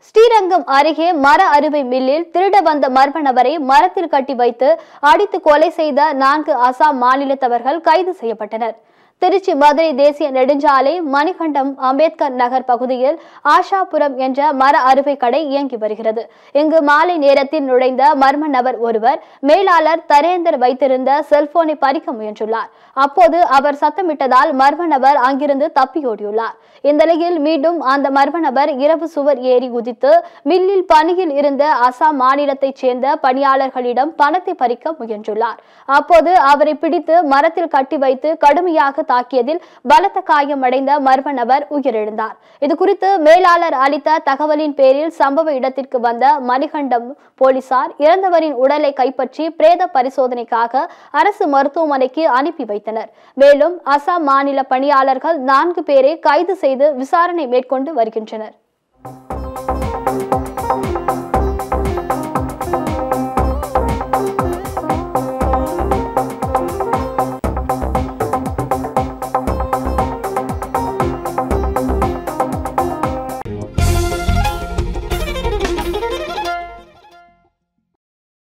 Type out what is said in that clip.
ஸ்ரீரங்கம் அருகே மர அறுவை மில்லில் திருட வந்த மர்ம நபரை மரத்தில் கட்டி வைத்து அடித்து கொலை செய்த நான்கு அசாம் மாநிலத்தவர்கள் கைது செய்யப்பட்டனர் திருச்சி மதுரை தேசிய நெடுஞ்சாலை மணிகண்டம் அம்பேத்கர் நகர் பகுதியில் ஆஷாபுரம் என்ற மர அறுவை கடை இயங்கி வருகிறது இங்கு மாலை நேரத்தில் நுழைந்த மர்ம நபர் ஒருவர் மேலாளர் தரேந்தர் வைத்திருந்த செல்போனை பறிக்க முயன்றுள்ளார் அப்போது அவர் சத்தமிட்டதால் மர்ம நபர் அங்கிருந்து தப்பியோடியுள்ளார் இந்த நிலையில் மீண்டும் அந்த மர்ம நபர் இரவு சுவர் ஏறி குதித்து மில்லில் பணியில் இருந்த அசாம் மாநிலத்தைச் சேர்ந்த பணியாளர்களிடம் பணத்தை பறிக்க முயன்றுள்ளார் அப்போது அவரை பிடித்து மரத்தில் கட்டி வைத்து கடுமையாக தாக்கியதில் பலத்த காயமடைந்த மர்ம நபர் உயிரிழந்தார் இது குறித்து மேலாளர் அளித்த தகவலின் பேரில் சம்பவ இடத்திற்கு வந்த மணிகண்டம் போலீசார் இறந்தவரின் உடலை கைப்பற்றி பிரேத பரிசோதனைக்காக அரசு மருத்துவமனைக்கு அனுப்பி வைத்தனர் மேலும் அசாம் மாநில பணியாளர்கள் நான்கு பேரை கைது செய்து விசாரணை மேற்கொண்டு வருகின்றனர்